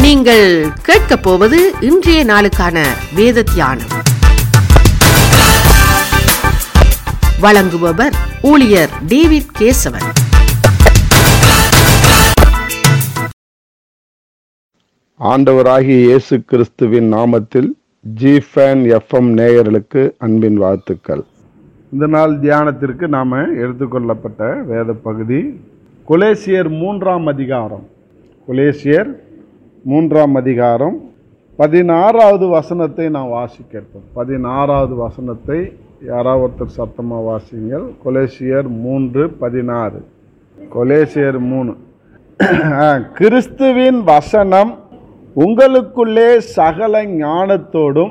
நீங்கள் கேட்கப் போவது இன்றைய நாளுக்கான வேத தியானம் வழங்குபவர் ஊழியர் டேவிட் கேசவன் ஆண்டவராகிய இயேசு கிறிஸ்துவின் நாமத்தில் ஜிஃபேன் எஃப்எம் நேயர்களுக்கு அன்பின் வாழ்த்துக்கள் இந்த நாள் தியானத்திற்கு நாம் எடுத்துக்கொள்ளப்பட்ட வேத பகுதி கொலேசியர் மூன்றாம் அதிகாரம் கொலேசியர் மூன்றாம் அதிகாரம் பதினாறாவது வசனத்தை நான் வாசிக்கிறேன் பதினாறாவது வசனத்தை யாராவது ஒருத்தர் சத்தமாக வாசிங்கள் கொலேசியர் மூன்று பதினாறு கொலேசியர் மூணு கிறிஸ்துவின் வசனம் உங்களுக்குள்ளே சகல ஞானத்தோடும்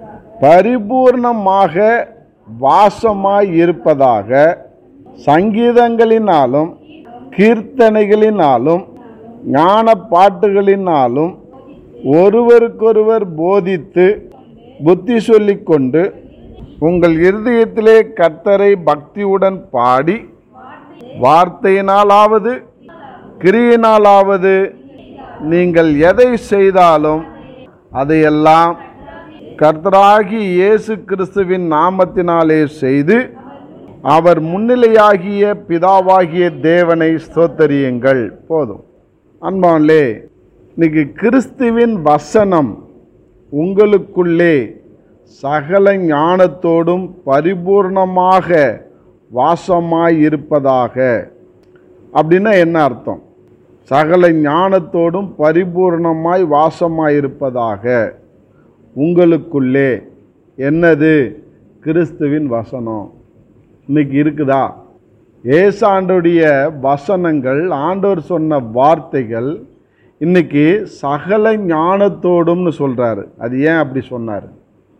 பரிபூர்ணமாக வாசமாய் இருப்பதாக சங்கீதங்களினாலும் கீர்த்தனைகளினாலும் ஞான பாட்டுகளினாலும் ஒருவருக்கொருவர் போதித்து புத்தி சொல்லிக்கொண்டு உங்கள் இருதயத்திலே கர்த்தரை பக்தியுடன் பாடி வார்த்தையினாலாவது கிரியினாலாவது நீங்கள் எதை செய்தாலும் அதையெல்லாம் கர்த்தராகி இயேசு கிறிஸ்துவின் நாமத்தினாலே செய்து அவர் முன்னிலையாகிய பிதாவாகிய தேவனை ஸ்தோத்தரியுங்கள் போதும் அன்பான்லே இன்னைக்கு கிறிஸ்துவின் வசனம் உங்களுக்குள்ளே சகல ஞானத்தோடும் பரிபூர்ணமாக வாசமாய் இருப்பதாக அப்படின்னா என்ன அர்த்தம் சகல ஞானத்தோடும் பரிபூர்ணமாய் வாசமாய் இருப்பதாக உங்களுக்குள்ளே என்னது கிறிஸ்துவின் வசனம் இன்னைக்கு இருக்குதா ஏசாண்டுடைய வசனங்கள் ஆண்டவர் சொன்ன வார்த்தைகள் இன்னைக்கு சகல ஞானத்தோடும்னு சொல்றாரு அது ஏன் அப்படி சொன்னார்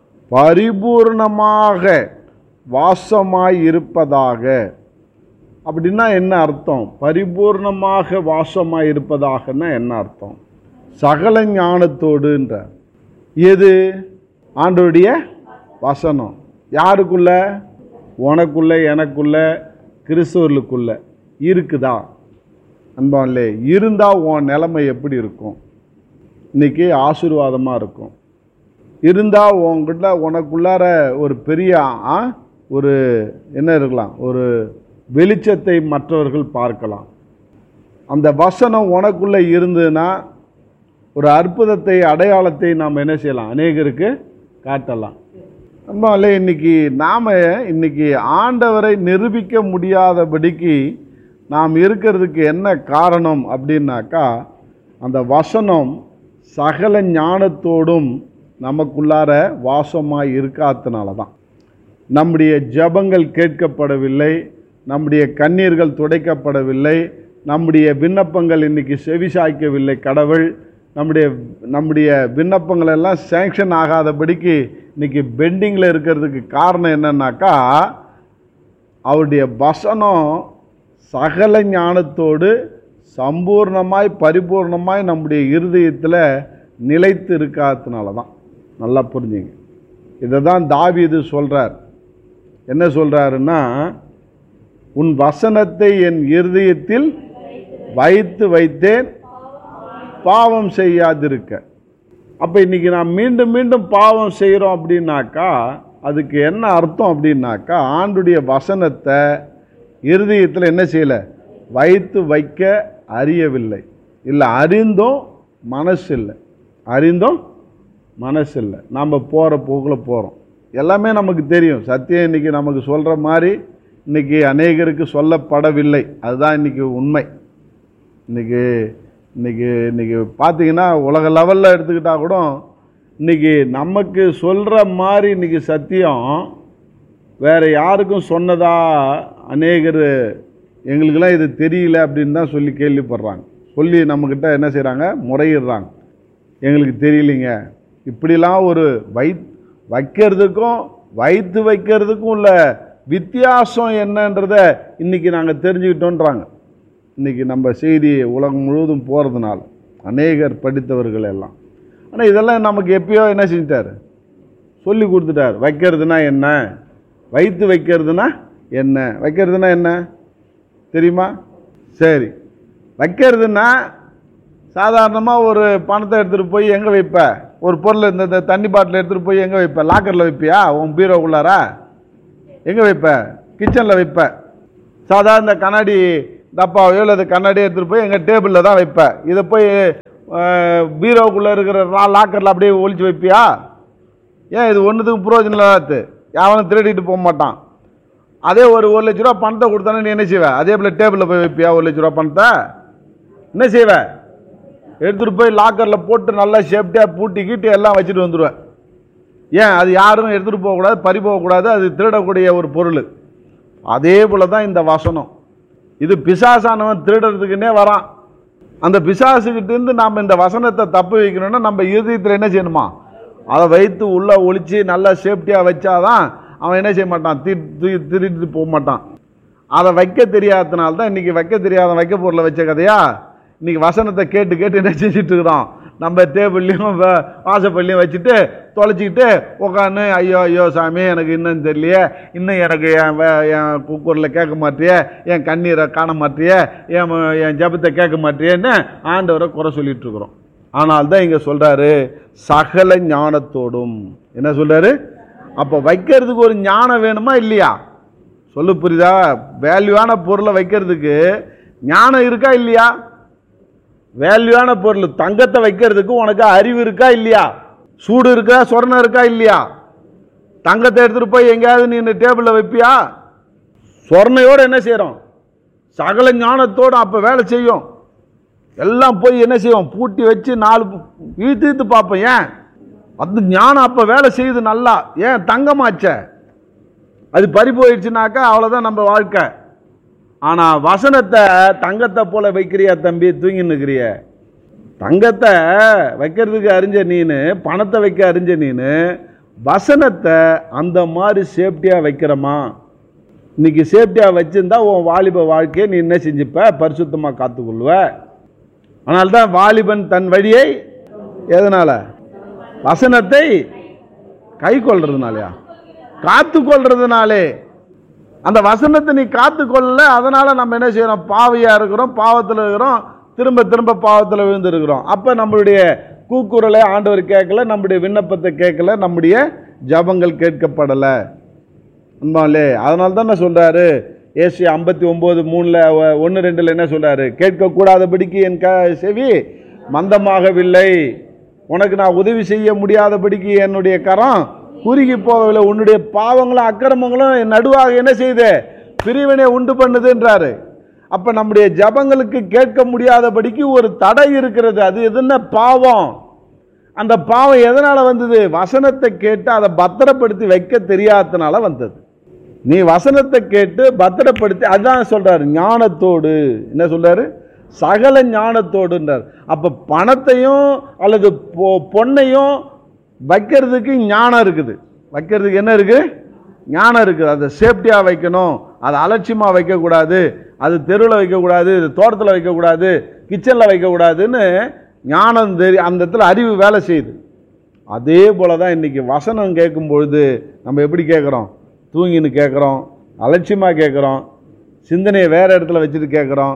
பரிபூர்ணமாக வாசமாய் இருப்பதாக அப்படின்னா என்ன அர்த்தம் பரிபூர்ணமாக வாசமாய் இருப்பதாகன்னா என்ன அர்த்தம் சகல ஞானத்தோடுன்ற எது ஆண்டோடைய வசனம் யாருக்குள்ள உனக்குள்ள எனக்குள்ள கிறிஸ்தவர்களுக்குள்ள இருக்குதா அன்பான்லே இருந்தால் உன் நிலைமை எப்படி இருக்கும் இன்னைக்கு ஆசீர்வாதமாக இருக்கும் இருந்தால் உங்ககிட்ட உனக்குள்ளார ஒரு பெரிய ஆ, ஒரு என்ன இருக்கலாம் ஒரு வெளிச்சத்தை மற்றவர்கள் பார்க்கலாம் அந்த வசனம் உனக்குள்ளே இருந்ததுன்னா ஒரு அற்புதத்தை அடையாளத்தை நாம் என்ன செய்யலாம் அநேகருக்கு காட்டலாம் அன்பாலே இன்னைக்கு நாம் இன்னைக்கு ஆண்டவரை நிரூபிக்க முடியாதபடிக்கு நாம் இருக்கிறதுக்கு என்ன காரணம் அப்படின்னாக்கா அந்த வசனம் சகல ஞானத்தோடும் நமக்குள்ளார வாசமாய் இருக்காதனால தான் நம்முடைய ஜெபங்கள் கேட்கப்படவில்லை நம்முடைய கண்ணீர்கள் துடைக்கப்படவில்லை நம்முடைய விண்ணப்பங்கள் இன்னைக்கு செவிசாய்க்கவில்லை கடவுள் நம்முடைய நம்முடைய விண்ணப்பங்கள் எல்லாம் சேங்ஷன் ஆகாதபடிக்கு இன்னைக்கு பெண்டிங்கில் இருக்கிறதுக்கு காரணம் என்னன்னாக்கா அவருடைய வசனம் சகல ஞானத்தோடு சம்பூர்ணமாய் பரிபூர்ணமாய் நம்முடைய இருதயத்தில் நிலைத்து இருக்காததுனால தான் நல்லா புரிஞ்சுங்க இதை தான் தாவீது சொல்கிறார் என்ன சொல்கிறாருன்னா உன் வசனத்தை என் இருதயத்தில் வைத்து வைத்தேன் பாவம் செய்யாதிருக்க அப்போ இன்னைக்கு நான் மீண்டும் மீண்டும் பாவம் செய்கிறோம் அப்படின்னாக்கா அதுக்கு என்ன அர்த்தம் அப்படின்னாக்கா ஆண்டுடைய வசனத்தை இருதயத்தில் என்ன செய்யலை வைத்து வைக்க அறியவில்லை இல்லை அறிந்தும் மனசு இல்லை அறிந்தும் மனசு இல்லை நாம் போகிற போக்கில் போகிறோம் எல்லாமே நமக்கு தெரியும் சத்தியம் இன்னைக்கு நமக்கு சொல்கிற மாதிரி இன்னைக்கு அநேகருக்கு சொல்லப்படவில்லை அதுதான் இன்னைக்கு உண்மை இன்னைக்கு இன்னைக்கு இன்னைக்கு பார்த்தீங்கன்னா உலக லெவலில் எடுத்துக்கிட்டால் கூட இன்னைக்கு நமக்கு சொல்கிற மாதிரி இன்னைக்கு சத்தியம் வேறு யாருக்கும் சொன்னதா அநேகர் எங்களுக்கெல்லாம் இது தெரியல அப்படின்னு தான் சொல்லி கேள்விப்படுறாங்க சொல்லி நம்மக்கிட்ட என்ன செய்கிறாங்க முறையிடுறாங்க எங்களுக்கு தெரியலைங்க இப்படிலாம் ஒரு வை வைக்கிறதுக்கும் வைத்து வைக்கிறதுக்கும் உள்ள வித்தியாசம் என்னன்றத இன்னைக்கு நாங்கள் தெரிஞ்சுக்கிட்டோன்றாங்க இன்னைக்கு நம்ம செய்தி உலகம் முழுவதும் போகிறதுனால அநேகர் படித்தவர்கள் எல்லாம் ஆனால் இதெல்லாம் நமக்கு எப்பயோ என்ன செஞ்சிட்டாரு சொல்லி கொடுத்துட்டார் வைக்கிறதுனா என்ன வைத்து வைக்கிறதுனா என்ன வைக்கிறதுனா என்ன தெரியுமா சரி வைக்கிறதுனா சாதாரணமாக ஒரு பணத்தை எடுத்துகிட்டு போய் எங்கே வைப்ப ஒரு பொருள் இந்த இந்த தண்ணி பாட்டில் எடுத்துகிட்டு போய் எங்கே வைப்ப லாக்கரில் வைப்பியா உன் பீரோக்குள்ளார எங்கே வைப்ப கிச்சனில் வைப்ப சாதாரண இந்த கண்ணாடி டப்பாவையோ இல்லை கண்ணாடியோ எடுத்துகிட்டு போய் எங்கள் டேபிளில் தான் வைப்ப இதை போய் பீரோக்குள்ளே இருக்கிற லாக்கரில் அப்படியே ஒளிச்சு வைப்பியா ஏன் இது ஒன்றுத்துக்கும் புரோஜனம் இல்லாது யாவனும் திருடிட்டு போக மாட்டான் அதே ஒரு ஒரு லட்ச ரூபா பணத்தை கொடுத்தானே நீ என்ன செய்வ அதே போல் டேபிளில் போய் வைப்பியா ஒரு லட்ச ரூபா பணத்தை என்ன செய்வ எடுத்துகிட்டு போய் லாக்கரில் போட்டு நல்லா சேஃப்டியாக பூட்டி கீட்டி எல்லாம் வச்சுட்டு வந்துடுவேன் ஏன் அது யாரும் எடுத்துகிட்டு போகக்கூடாது பறி போகக்கூடாது அது திருடக்கூடிய ஒரு பொருள் அதே போல் தான் இந்த வசனம் இது பிசாசானவன் திருடுறதுக்குன்னே வரான் அந்த பிசாசுக்கிட்டேருந்து நாம் இந்த வசனத்தை தப்பு வைக்கணும்னா நம்ம இருதயத்தில் என்ன செய்யணுமா அதை வைத்து உள்ளே ஒளிச்சு நல்லா சேஃப்டியாக வச்சாதான் அவன் என்ன செய்ய மாட்டான் தி தி- திருடிட்டு போக மாட்டான் அதை வைக்க தெரியாதனால தான் இன்றைக்கி வைக்க தெரியாத வைக்க பொருளை வச்ச கதையா இன்றைக்கி வசனத்தை கேட்டு கேட்டு என்ன செஞ்சுட்டு இருக்கிறோம் நம்ம டேபிள்லையும் வாசப்பள்ளியும் வச்சுட்டு தொலைச்சிக்கிட்டு உட்காந்து ஐயோ ஐயோ சாமி எனக்கு இன்னும் தெரியலையே இன்னும் எனக்கு என் வே- என் குக்கரில் கேட்க மாட்டியே என் கண்ணீரை காண மாட்டியே என் ம- என் ஜபத்தை கேட்க மாட்டியேன்னு ஆண்டவரை குறை சொல்லிட்டு இருக்கிறோம் ஆனால் தான் இங்கே சொல்கிறாரு சகல ஞானத்தோடும் என்ன சொல்கிறாரு அப்போ வைக்கிறதுக்கு ஒரு ஞானம் வேணுமா இல்லையா சொல்லு புரியுதா வேல்யூவான பொருளை வைக்கிறதுக்கு ஞானம் இருக்கா இல்லையா வேல்யூவான பொருள் தங்கத்தை வைக்கிறதுக்கு உனக்கு அறிவு இருக்கா இல்லையா சூடு இருக்கா சொர்ணம் இருக்கா இல்லையா தங்கத்தை எடுத்துகிட்டு போய் எங்கேயாவது நீ டேபிளில் வைப்பியா சொர்ணையோடு என்ன செய்கிறோம் சகல ஞானத்தோடு அப்போ வேலை செய்யும் எல்லாம் போய் என்ன செய்வோம் பூட்டி வச்சு நாலு பு- இழுத்து இழுத்து பார்ப்போம் ஏன் அது ஞானம் அப்போ வேலை செய்யுது நல்லா ஏன் தங்கமாச்சே அது பறி போயிடுச்சுனாக்கா அவ்வளோதான் நம்ம வாழ்க்கை ஆனால் வசனத்தை தங்கத்தை போல வைக்கிறியா தம்பி தூங்கி நிற்கிறிய தங்கத்தை வைக்கிறதுக்கு அறிஞ்ச நீனு பணத்தை வைக்க அறிஞ்ச நீனு வசனத்தை அந்த மாதிரி சேஃப்டியாக வைக்கிறமா இன்னைக்கு சேஃப்டியாக வச்சிருந்தா உன் வாலிப வாழ்க்கையை நீ என்ன செஞ்சுப்ப பரிசுத்தமாக காத்துக்கொள்வ ஆனால் தான் வாலிபன் தன் வழியை எதனால வசனத்தை கை கொள்றதுனாலயா காத்து கொள்றதுனாலே அந்த வசனத்தை நீ காத்து கொள்ளல அதனால நம்ம என்ன செய்யறோம் பாவியா இருக்கிறோம் பாவத்தில் இருக்கிறோம் திரும்ப திரும்ப பாவத்தில் விழுந்திருக்கிறோம் அப்போ நம்மளுடைய கூக்குரலை ஆண்டவர் கேட்கல நம்முடைய விண்ணப்பத்தை கேட்கல நம்முடைய ஜபங்கள் கேட்கப்படலை அன்பாலே அதனால தான் என்ன சொல்றாரு ஏசி ஐம்பத்தி ஒம்பது மூணில் ஒன்று ரெண்டில் என்ன சொல்றாரு கேட்கக்கூடாதபடிக்கு என் க செவி மந்தமாகவில்லை உனக்கு நான் உதவி செய்ய முடியாதபடிக்கு என்னுடைய கரம் குறுகி போகவில்லை உன்னுடைய பாவங்களும் அக்கிரமங்களும் என் நடுவாக என்ன செய்யுது பிரிவினை உண்டு பண்ணுதுன்றாரு அப்போ நம்முடைய ஜபங்களுக்கு கேட்க முடியாதபடிக்கு ஒரு தடை இருக்கிறது அது எதுன்னா பாவம் அந்த பாவம் எதனால வந்தது வசனத்தை கேட்டு அதை பத்திரப்படுத்தி வைக்க தெரியாதனால வந்தது நீ வசனத்தை கேட்டு பத்திரப்படுத்தி அதான் சொல்றாரு ஞானத்தோடு என்ன சொல்றாரு சகல ஞானத்தோடுன்றார் அப்ப பணத்தையும் அல்லது பொ- பொன்னையும் வைக்கிறதுக்கு ஞானம் இருக்குது வைக்கிறதுக்கு என்ன இருக்கு ஞானம் இருக்குது அதை சேஃப்டியாக வைக்கணும் அதை அலட்சியமாக வைக்கக்கூடாது அது தெருவில் வைக்கக்கூடாது இது தோட்டத்தில் வைக்கக்கூடாது கிச்சனில் வைக்கக்கூடாதுன்னு ஞானம் தெரி அந்த இடத்துல அறிவு வேலை செய்யுது அதே போல தான் இன்றைக்கி வசனம் கேட்கும் பொழுது நம்ம எப்படி கேட்குறோம் தூங்கின்னு கேட்குறோம் அலட்சியமாக கேட்குறோம் சிந்தனையை வேறு இடத்துல வச்சுட்டு கேட்குறோம்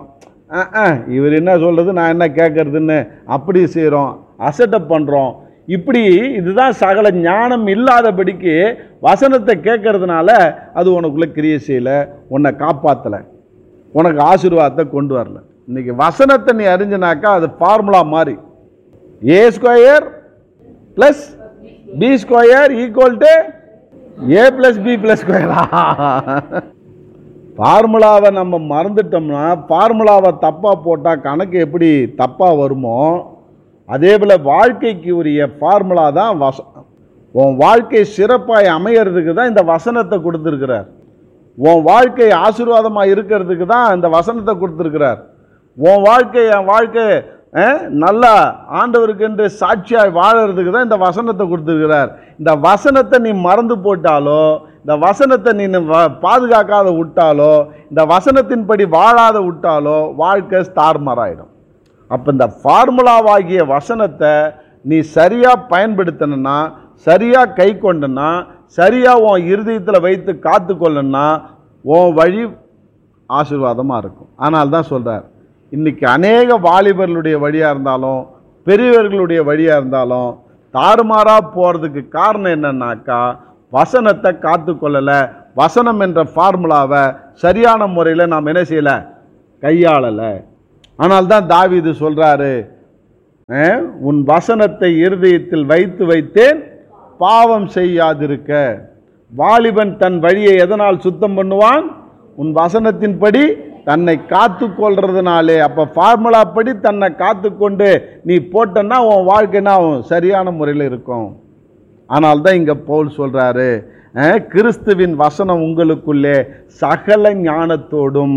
இவர் என்ன சொல்கிறது நான் என்ன கேட்குறதுன்னு அப்படி செய்கிறோம் அசட்டப் பண்ணுறோம் இப்படி இதுதான் சகல ஞானம் இல்லாதபடிக்கு வசனத்தை கேட்கறதுனால அது உனக்குள்ளே கிரியை செய்யலை உன்னை காப்பாற்றலை உனக்கு ஆசீர்வாதத்தை கொண்டு வரல இன்னைக்கு வசனத்தை நீ அறிஞ்சனாக்கா அது ஃபார்முலா மாதிரி A square plus B square equal to A plus B plus ஸ்கொயரா ஃபார்முலாவை நம்ம மறந்துட்டோம்னா ஃபார்முலாவை தப்பாக போட்டால் கணக்கு எப்படி தப்பாக வருமோ அதே போல் வாழ்க்கைக்கு உரிய ஃபார்முலா தான் வசனம் உன் வாழ்க்கை சிறப்பாய் அமையறதுக்கு தான் இந்த வசனத்தை கொடுத்துருக்கிறார் உன் வாழ்க்கை ஆசீர்வாதமாக இருக்கிறதுக்கு தான் இந்த வசனத்தை கொடுத்துருக்கிறார் உன் வாழ்க்கை என் வாழ்க்கை அஹ், நல்லா ஆண்டவருக்கென்று சாட்சியாய் வாழறதுக்கு தான் இந்த வசனத்தை கொடுத்துருக்கிறார் இந்த வசனத்தை நீ மறந்து போட்டாலோ இந்த வசனத்தை நீ வ- பாதுகாக்காத விட்டாலோ இந்த வசனத்தின்படி வாழாத விட்டாலோ வாழ்க்கை ஸ்தார்மராயிடும் அப்போ இந்த ஃபார்முலாவாகிய வசனத்தை நீ சரியாக பயன்படுத்தணும்னா சரியாக கை கொண்டனா சரியாக உன் இருதயத்தில் வைத்து காத்து கொள்ளணும்னா உன் வழி ஆசீர்வாதமாக இருக்கும் ஆனால் தான் சொல்கிறார் இன்னைக்கு அநேக வாலிபர்களுடைய வழியாக இருந்தாலும் பெரியவர்களுடைய வழியாக இருந்தாலும் தாறுமாறாக போகிறதுக்கு காரணம் என்னன்னாக்கா வசனத்தை காத்து கொள்ளலை வசனம் என்ற ஃபார்முலாவை சரியான முறையில் நாம் என்ன செய்யலை கையாளலை ஆனால் தான் தாவீது சொல்கிறாரு அஹ், உன் வசனத்தை இருதயத்தில் வைத்து வைத்தேன் பாவம் செய்யாதிருக்க வாலிபன் தன் வழியை எதனால் சுத்தம் பண்ணுவான் உன் வசனத்தின்படி தன்னை காத்து கொள்றதுனாலே அப்போ ஃபார்முலா படி தன்னை காத்துக்கொண்டு நீ போட்டன்னா உன் வாழ்க்கைனா அவன் சரியான முறையில் இருக்கும் ஆனால் தான் இங்கே பவுல் சொல்கிறாரு கிறிஸ்துவின் வசனம் உங்களுக்குள்ளே சகல ஞானத்தோடும்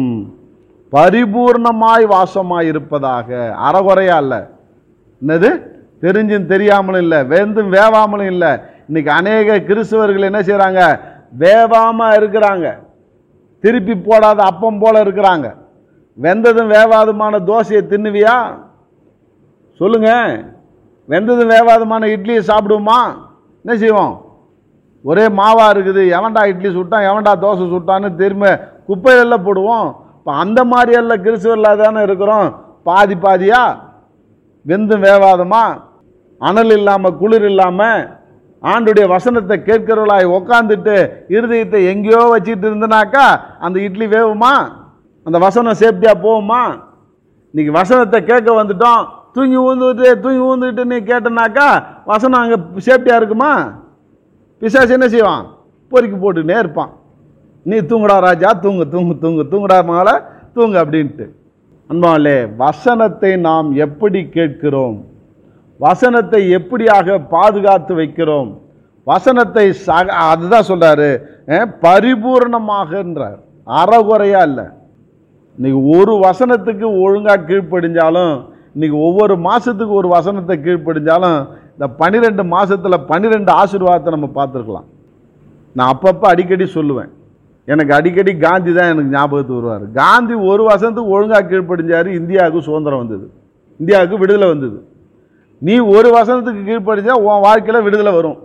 பரிபூர்ணமாய் வாசமாய் இருப்பதாக அறகுறையா இல்லை என்னது தெரிஞ்சும் தெரியாமலும் இல்லை வெந்தும் வேவாமலும் இல்லை இன்னைக்கு அநேக கிறிஸ்தவர்கள் என்ன செய்கிறாங்க வேவாம இருக்கிறாங்க திருப்பி போடாத அப்பம் போல இருக்கிறாங்க வெந்ததும் வேவாதுமான தோசையை தின்னுவியா சொல்லுங்க வெந்ததும் வேவாதுமான இட்லியை சாப்பிடுவோமா என்ன செய்வோம் ஒரே மாவா இருக்குது எவன்டா இட்லி சுட்டான் எவன்டா தோசை சுட்டான்னு திரும்ப குப்பையில போடுவோம் இப்போ அந்த மாதிரி எல்லாம் கிறிஸ்துவரில் தானே இருக்கிறோம் பாதி பாதியா வெந்தும் வேவாதமா அனல் இல்லாமல் குளிர் இல்லாமல் ஆண்டுடைய வசனத்தை கேட்கிறவளாய் உக்காந்துட்டு இருதயத்தை எங்கேயோ வச்சுட்டு இருந்தனாக்கா அந்த இட்லி வேவுமா அந்த வசனம் சேஃப்டியாக போகுமா இன்னைக்கு வசனத்தை கேட்க வந்துட்டோம் தூங்கி ஊந்துட்டு தூங்கி ஊந்துட்டு நீ கேட்டனாக்கா வசனம் அங்கே சேஃப்டியாக இருக்குமா பிசாசு என்ன செய்வான் பொறுக்கி போட்டுக்கினே இருப்பான் நீ தூங்குடா ராஜா தூங்கு தூங்கு தூங்கு தூங்குடா மகள தூங்கு அப்படின்ட்டு அன்பாலே வசனத்தை நாம் எப்படி கேட்கிறோம் வசனத்தை எப்படியாக பாதுகாத்து வைக்கிறோம் வசனத்தை சக அதுதான் சொல்றாரு அஹ், பரிபூரணமாகன்றார் அறகுறையா இல்லை இன்னைக்கு ஒரு வசனத்துக்கு ஒழுங்காக கீழ்ப்படிஞ்சாலும் இன்னைக்கு ஒவ்வொரு மாதத்துக்கு ஒரு வசனத்தை கீழ்ப்படிஞ்சாலும் இந்த பன்னிரெண்டு மாதத்தில் பன்னிரெண்டு ஆசீர்வாதத்தை நம்ம பார்த்துருக்கலாம் நான் அப்பப்போ அடிக்கடி சொல்லுவேன் எனக்கு அடிக்கடி காந்தி தான் எனக்கு ஞாபகத்துக்கு வருவார் காந்தி ஒரு வசனத்துக்கு ஒழுங்காக கீழ்ப்படிஞ்சார் இந்தியாவுக்கு சுதந்திரம் வந்தது இந்தியாவுக்கு விடுதலை வந்தது நீ ஒரு வசனத்துக்கு கீழ்ப்படிஞ்சா உன் வாழ்க்கையில் விடுதலை வரும்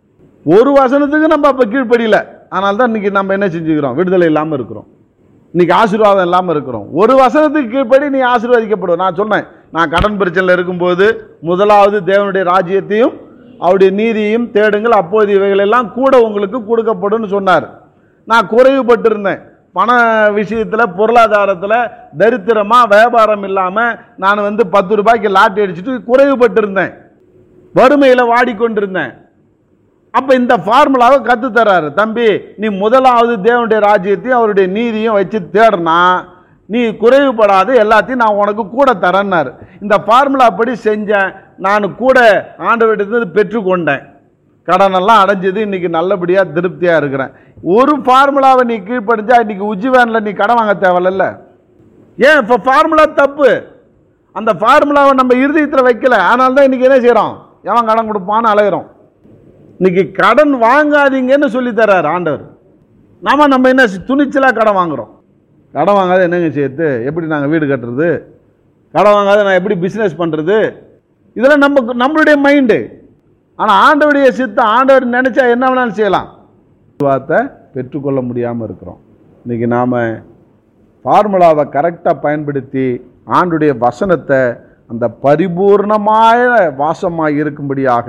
ஒரு வசனத்துக்கு நம்ம அப்போ கீழ்ப்படியல ஆனால் தான் இன்னைக்கு நம்ம என்ன செஞ்சுக்கிறோம் விடுதலை இல்லாமல் இருக்கிறோம் இன்னைக்கு ஆசீர்வாதம் இல்லாமல் இருக்கிறோம் ஒரு வசனத்துக்கு கீழ்ப்படி நீ ஆசீர்வதிக்கப்படும் நான் சொன்னேன் நான் கடன் பிரச்சனையில் இருக்கும்போது முதலாவது தேவனுடைய ராஜ்யத்தையும் அவருடைய நீதியையும் தேடுங்கள் அப்போது இவைகள் எல்லாம் கூட உங்களுக்கு கொடுக்கப்படும்னு சொன்னார் நான் குறைவுபட்டிருந்தேன் பண விஷயத்தில் பொருளாதாரத்தில் தரித்திரமாக வியாபாரம் இல்லாமல் நான் வந்து பத்து ரூபாய்க்கு லாட்டி அடிச்சுட்டு குறைவுபட்டிருந்தேன் வறுமையில் வாடிக்கொண்டிருந்தேன் அப்போ இந்த ஃபார்முலாவை கற்று தர்றாரு தம்பி நீ முதலாவது தேவனுடைய ராஜ்யத்தையும் அவருடைய நீதியும் வச்சு தேடுனா நீ குறைவுபடாத எல்லாத்தையும் நான் உனக்கு கூட தரேன்னாரு இந்த ஃபார்முலா படி செஞ்சேன் நான் கூட ஆண்டவரிடத்தில் பெற்றுக்கொண்டேன் கடனெல்லாம் அடைஞ்சது இன்னைக்கு நல்லபடியாக திருப்தியாக இருக்கிறேன் ஒரு ஃபார்முலாவை நீ கீழ்ப்படிஞ்சா இன்னைக்கு உஜ்ஜிவேனில் நீ கடன் வாங்க தேவையில்ல ஏன் இப்போ ஃபார்முலா தப்பு அந்த ஃபார்முலாவை நம்ம இருதயத்தில் வைக்கல ஆனால் தான் இன்னைக்கு என்ன செய்கிறோம் எவன் கடன் கொடுப்பான்னு அலையிறோம் இன்னைக்கு கடன் வாங்காதீங்கன்னு சொல்லி தர்றாரு ஆண்டவர் நாம நம்ம என்ன துணிச்சலாக கடன் வாங்குறோம் கடன் வாங்காத என்னங்க சேர்த்து எப்படி நாங்கள் வீடு கட்டுறது கடன் வாங்காத நான் எப்படி பிஸ்னஸ் பண்ணுறது இதெல்லாம் நம்ம நம்மளுடைய மைண்டு ஆனால் ஆண்டவருடைய சித்தம் ஆண்டவர் நினச்சா என்ன வேணாலும் செய்யலாம் வார்த்தை பெற்றுக்கொள்ள முடியாமல் இருக்கிறோம் இன்னைக்கு நாம் ஃபார்முலாவை கரெக்டாக பயன்படுத்தி ஆண்டுடைய வசனத்தை அந்த பரிபூர்ணമായ வாசமாக இருக்கும்படியாக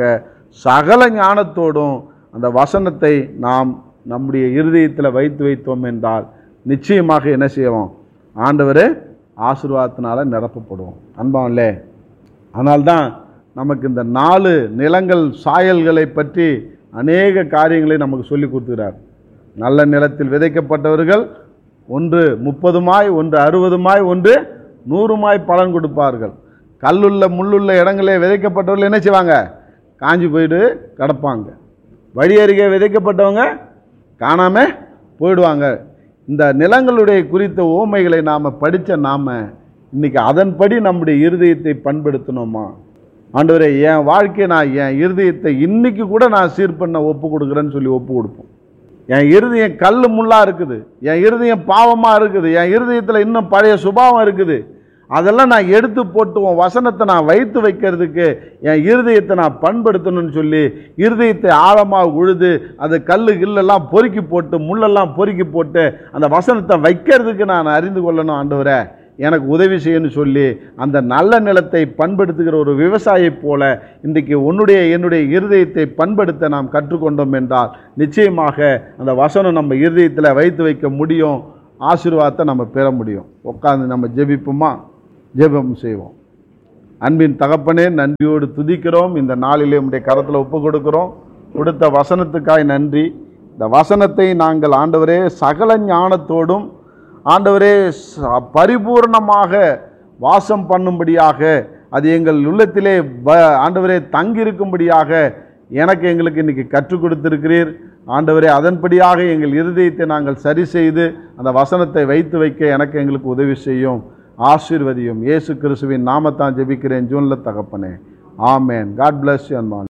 சகல ஞானத்தோடும் அந்த வசனத்தை நாம் நம்முடைய இருதயத்தில் வைத்து வைத்தோம் என்றால் நிச்சயமாக என்ன செய்வோம் ஆண்டவரே ஆசீர்வாதத்தினால நிரப்பப்படுவோம் அன்பான்லே அதனால்தான் நமக்கு இந்த நாலு நிலங்கள் சாயல்களை பற்றி அநேக காரியங்களை நமக்கு சொல்லி கொடுத்துக்கிறார் நல்ல நிலத்தில் விதைக்கப்பட்டவர்கள் ஒன்று முப்பதுமாய் ஒன்று அறுபதுமாய் ஒன்று நூறுமாய் பலன் கொடுப்பார்கள் கல்லுள்ள முள்ளுள்ள இடங்களே விதைக்கப்பட்டவர்கள் என்ன செய்வாங்க காஞ்சி போயிட்டு கிடப்பாங்க வழி அருகே விதைக்கப்பட்டவங்க காணாம போயிடுவாங்க இந்த நிலங்களுடைய குறித்த ஓமைகளை நாம் படித்த நாம் இன்னைக்கு அதன்படி நம்முடைய இருதயத்தை பண்படுத்தணுமா ஆண்டவரே என் வாழ்க்கையை நான் என் இருதயத்தை இன்னைக்கு கூட நான் சீர் பண்ண ஒப்பு கொடுக்குறேன்னு சொல்லி ஒப்பு கொடுப்போம் என் இருதயம் கல் முள்ளா இருக்குது என் இருதயம் பாவமாக இருக்குது என் இருதயத்தில் இன்னும் பழைய சுபாவம் இருக்குது அதெல்லாம் நான் எடுத்து போட்டு உன் வசனத்தை நான் வைத்து வைக்கிறதுக்கு என் இருதயத்தை நான் பண்படுத்தணும்னு சொல்லி இருதயத்தை ஆழமாக உழுது அது கல் கில்லெல்லாம் பொறுக்கி போட்டு முள்ளெல்லாம் பொறுக்கி போட்டு அந்த வசனத்தை வைக்கிறதுக்கு நான் அறிந்து கொள்ளணும் ஆண்டவரே எனக்கு உதவி செய்யணும்னு சொல்லி அந்த நல்ல நிலத்தை பண்படுத்துகிற ஒரு விவசாயியைப் போல இன்றைக்கு உன்னுடைய என்னுடைய இருதயத்தை பண்படுத்த நாம் கற்றுக்கொண்டோம் என்றால் நிச்சயமாக அந்த வசனம் நம்ம இருதயத்தில் வைத்து வைக்க முடியும் ஆசீர்வாதத்தை நம்ம பெற முடியும் உட்காந்து நம்ம ஜெபிப்போமா ஜெபம் செய்வோம் அன்பின் தகப்பனே நன்றியோடு துதிக்கிறோம் இந்த நாளிலே உம்முடைய கரத்தில் ஒப்பு கொடுக்கிறோம் கொடுத்த வசனத்துக்காய் நன்றி இந்த வசனத்தை நாங்கள் ஆண்டவரே சகல ஞானத்தோடும் ஆண்டவரே ச- பரிபூர்ணமாக வாசம் பண்ணும்படியாக அது எங்கள் உள்ளத்திலே வ ஆண்டவரே தங்கியிருக்கும்படியாக எனக்கு எங்களுக்கு இன்னைக்கு கற்றுக் கொடுத்திருக்கிறீர் ஆண்டவரே அதன்படியாக எங்கள் இருதயத்தை நாங்கள் சரி செய்து அந்த வசனத்தை வைத்து வைக்க எனக்கு எங்களுக்கு உதவி செய்யும் ஆசீர்வதியும் இயேசு கிறிஸ்துவின் நாமத்தான் ஜெபிக்கிறேன் ஜூனில் தகப்பனே ஆமேன் காட் bless you அன்பான்